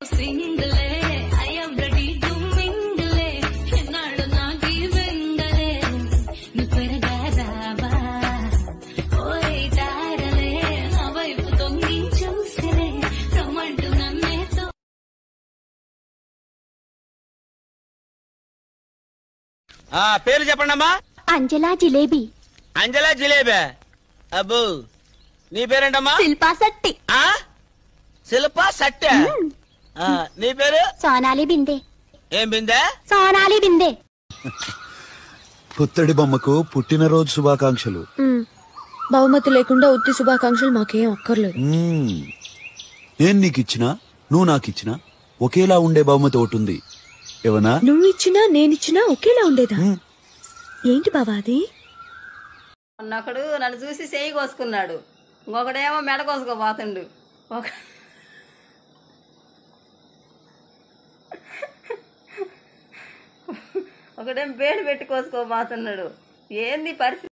సింగిలే I am ready to mingle ఎన్నాళ్ళు నాకి వెంగలే నువ్వు త్వరగా రావా ఓయ్ తారలే నా వైపు తొంగి చూసిలే రమ్మంటూ నన్నే తో ఆ పేరు చెప్పండి అమ్మా అంజలా జిలేబీ అంజలా జిలేబే అబ్బో నీ పేరేంటమ్మా శిల్పా శెట్టి ఆ శిల్పా సట్టె ఆ, నీ పేరు సోనాలి బిందే ఏం బిందే సోనాలి బిందే పుత్తడి బొమ్మకు పుట్టినరోజు శుభాకాంక్షలు బహుమతి లేకుండా ఉత్తి శుభాకాంక్షలు మాకేం అక్కర్లేదు మ్మ్. నేను నీకిచ్చినా నువ్వు నాకిచ్చినా ఒకేలా ఉండే బహుమతి ఒకటి ఉంది ఏవనా నువ్వు ఇచ్చినా నేనిచ్చినా ఒకేలా ఉండేదా ఏంటి బావా అది ఉన్నొకడు నన్ను చూసి చేయి కోసుకున్నాడు ఇంకొకడేమో మెడ కోసుకోబోతుండు ఒక ఒకడేమో వేడి పెట్టి కోసుకోబోతున్నాడు ఏంది పరిస్థితి